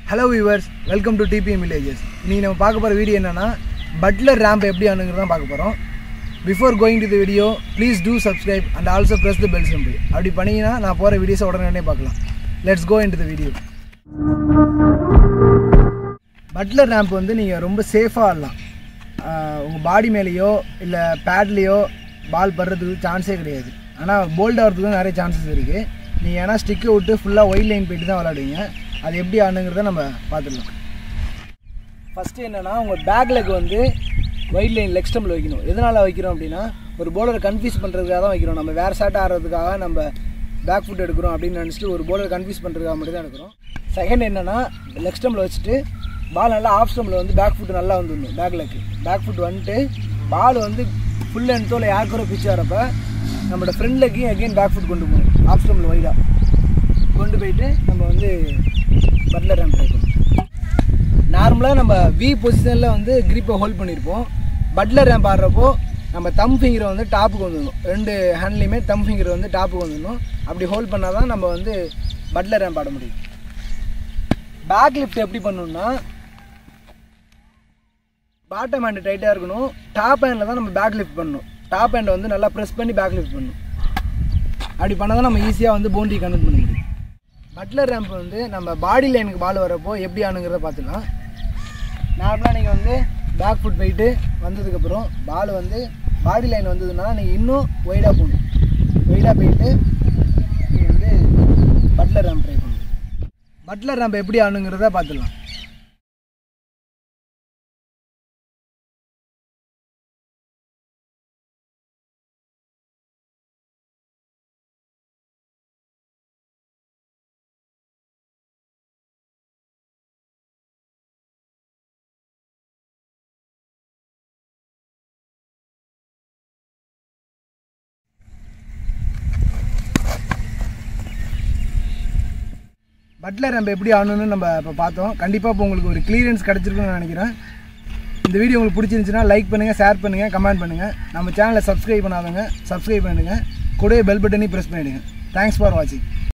hello viewers welcome to TPM villages இன்றைக்கி நம்ம பார்க்க போகிற வீடியோ என்னென்னா பட்லர் ரேம்ப் எப்படி ஆனுங்கிறது தான் பார்க்க போகிறோம் before going to the video please do subscribe and also press the bell simple அப்படி பண்ணிங்கன்னா நான் போகிற வீடியோஸை உடனே பார்க்கலாம் let's go into the video Buttler ramp வந்து நீங்கள் ரொம்ப சேஃபாக ஆடலாம் உங்கள் பாடி மேலேயோ இல்லை பேட்லேயோ பால் படுறதுக்கு சான்ஸே கிடையாது ஆனால் போல்ட் ஆகிறதுக்கு நிறைய சான்சஸ் இருக்குது நீங்கள் ஏன்னா ஸ்டிக்கை விட்டு ஃபுல்லாக ஒயிட் லைன் போயிட்டு தான் விளாடுவீங்க அது எப்படி ஆடுங்கிறத நம்ம பார்த்துடலாம் ஃபஸ்ட்டு என்னென்னா உங்கள் பேக் லெக் வந்து ஒயிட் லைன் லெக் ஸ்டம்பில் வைக்கணும் எதனால் வைக்கிறோம் அப்படின்னா ஒரு போலரை கன்ஃபியூஸ் பண்ணுறதுக்காக தான் வைக்கிறோம் நம்ம வேறு ஷாட் ஆடுறதுக்காக நம்ம பேக் ஃபுட் எடுக்கிறோம் அப்படின்னு நினச்சிட்டு ஒரு போலரை கன்ஃபியூஸ் பண்ணுறதுக்காக மட்டும் தான் எடுக்கிறோம் செகண்ட் என்னென்னா லெக் ஸ்டம்பில் வச்சுட்டு பால் நல்லா ஆஃப் ஸ்டம்பில் வந்து பேக் ஃபுட் நல்லா வந்துடணும் பேக் லெக்கு பேக் ஃபுட் வந்துட்டு பால் வந்து ஃபுல் அண்ட் தோலை யாருக்கிறோ பிச்சு வரப்போ நம்மளோட ஃப்ரெண்ட் லெக்கையும் அகெயின் பேக் ஃபுட் கொண்டு போகணும் ஆஃப் ஸ்டம்பில் வைடாக கொண்டு போயிட்டு நம்ம வந்து பட்லர் ரேம்ப் ட்ரை பண்ணணும் நார்மலாக நம்ம வி பொசிஷனில் வந்து கிரிப்பை ஹோல்ட் பண்ணியிருப்போம் பட்லர் ரேம்ப் ஆடுறப்போ நம்ம தம் ஃபிங்கரை வந்து டாப்புக்கு வந்துடணும் ரெண்டு ஹேண்ட்லேயுமே தம் ஃபிங்கர் வந்து டாப்புக்கு வந்துடணும் அப்படி ஹோல்ட் பண்ணால் தான் நம்ம வந்து பட்லர் ரேம்ப் ஆட முடியும் பேக் லிஃப்ட் எப்படி பண்ணணும்னா பாட்டம் ஹேண்டு டைட்டாக இருக்கணும் டாப் ஹேண்டில் தான் நம்ம பேக் லிஃப்ட் பண்ணணும் டாப் ஹேண்டை வந்து நல்லா ப்ரெஸ் பண்ணி பேக் லிஃப்ட் பண்ணணும் அப்படி பண்ணால் தான் நம்ம ஈஸியாக வந்து பவுண்டரி கன்வெர்ட் பண்ண முடியும் பட்லர் ரேம்ப் வந்து நம்ம பாடி லைனுக்கு பால் வரப்போ எப்படி ஆனுங்கிறத பார்த்துக்கலாம் நார்மலாக நீங்கள் வந்து பேக் ஃபுட் போயிட்டு வந்ததுக்கப்புறம் பால் வந்து பாடி லைன் வந்ததுன்னா நீங்கள் இன்னும் ஒய்டாக போகணும் ஒய்டாக போயிட்டு நீங்கள் வந்து பட்லர் ரேம்ப் ட்ரை பண்ணணும் பட்லர் ரேம்ப் எப்படி ஆனுங்கிறத பார்த்துக்கலாம் பட்லர் நம்ம எப்படி ஆடணும்னு நம்ம இப்போ பார்த்தோம் கண்டிப்பாக இப்போ உங்களுக்கு ஒரு கிளியரன்ஸ் கிடச்சிருக்குன்னு நினைக்கிறேன் இந்த வீடியோ உங்களுக்கு பிடிச்சிருந்துச்சுன்னா லைக் பண்ணுங்கள் ஷேர் பண்ணுங்கள் கமெண்ட் பண்ணுங்கள் நம்ம சேனலை சப்ஸ்கிரைப் பண்ணாதவங்க சப்ஸ்கிரைப் பண்ணுங்கள் கூடவே பெல் பட்டனையும் ப்ரெஸ் பண்ணிவிடுங்க தேங்க்ஸ் ஃபார் வாட்சிங்